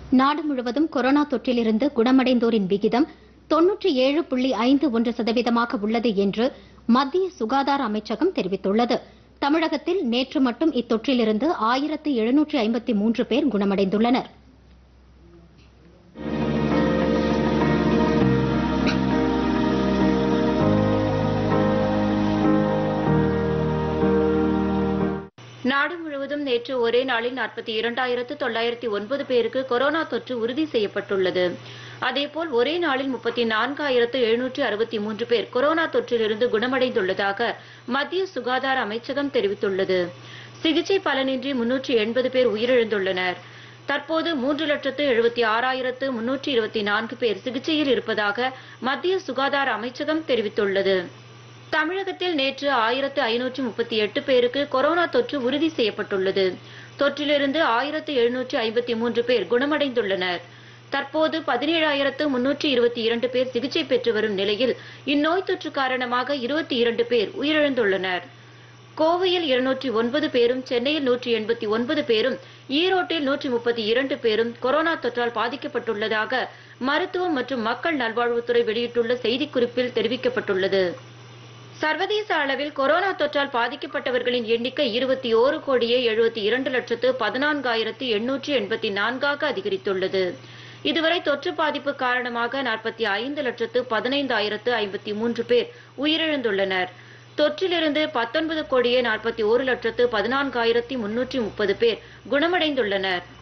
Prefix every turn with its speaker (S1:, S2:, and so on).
S1: நாடு முழுவதும் கொரோனா தொற்றிலிருந்து குணமடைந்தோரின் விகிதம் தொன்னூற்றி ஏழு புள்ளி ஐந்து ஒன்று சதவீதமாக உள்ளது என்று மத்திய சுகாதார அமைச்சகம் தெரிவித்துள்ளது தமிழகத்தில் நேற்று மட்டும் இத்தொற்றிலிருந்து ஆயிரத்து எழுநூற்று ஐம்பத்தி மூன்று பேர் குணமடைந்துள்ளனர்
S2: நாடு முழுவதும் நேற்று ஒரே நாளில் நாற்பத்தி இரண்டாயிரத்து தொள்ளாயிரத்தி ஒன்பது பேருக்கு கொரோனா தொற்று உறுதி செய்யப்பட்டுள்ளது அதேபோல் ஒரே நாளில் முப்பத்தி நான்காயிரத்து எழுநூற்று அறுபத்தி மூன்று பேர் கொரோனா தொற்றிலிருந்து குணமடைந்துள்ளதாக மத்திய சுகாதார அமைச்சகம் தெரிவித்துள்ளது சிகிச்சை பலனின்றி முன்னூற்று எண்பது பேர் உயிரிழந்துள்ளனர் தற்போது மூன்று லட்சத்து எழுபத்தி ஆறாயிரத்து முன்னூற்று இருபத்தி நான்கு பேர் சிகிச்சையில் இருப்பதாக மத்திய சுகாதார அமைச்சகம் தெரிவித்துள்ளது தமிழகத்தில் நேற்று ஆயிரத்து ஐநூற்று முப்பத்தி எட்டு பேருக்கு கொரோனா தொற்று உறுதி செய்யப்பட்டுள்ளது தொற்றிலிருந்து ஆயிரத்து எழுநூற்று ஐம்பத்தி மூன்று பேர் குணமடைந்துள்ளனர் தற்போது பதினேழாயிரத்து முன்னூற்று இருபத்தி இரண்டு பேர் சிகிச்சை பெற்று வரும் நிலையில் இந்நோய் தொற்று காரணமாக இருபத்தி இரண்டு பேர் உயிரிழந்துள்ளனர் கோவையில் இருநூற்றி ஒன்பது பேரும் சென்னையில் நூற்றி எண்பத்தி ஒன்பது பேரும் ஈரோட்டில் நூற்றி முப்பத்தி இரண்டு பேரும் கொரோனா தொற்றால் பாதிக்கப்பட்டுள்ளதாக மருத்துவம் மற்றும் மக்கள் நல்வாழ்வுத்துறை வெளியிட்டுள்ள செய்திக்குறிப்பில் தெரிவிக்கப்பட்டுள்ளது சர்வதேச அளவில் கொரோனா தொற்றால் பாதிக்கப்பட்டவர்களின் எண்ணிக்கை இருபத்தி ஓரு கோடியே எழுபத்தி இரண்டு லட்சத்து பதினான்காயிரத்து எண்ணூற்று எண்பத்தி நான்காக அதிகரித்துள்ளது இதுவரை தொற்று பாதிப்பு காரணமாக நாற்பத்தி ஐந்து லட்சத்து பதினைந்தாயிரத்து ஐம்பத்தி மூன்று பேர் உயிரிழந்துள்ளனர் தொற்றிலிருந்து பத்தொன்பது கோடியே நாற்பத்தி ஒரு லட்சத்து பதினான்காயிரத்தி முன்னூற்றி முப்பது பேர் குணமடைந்துள்ளனர்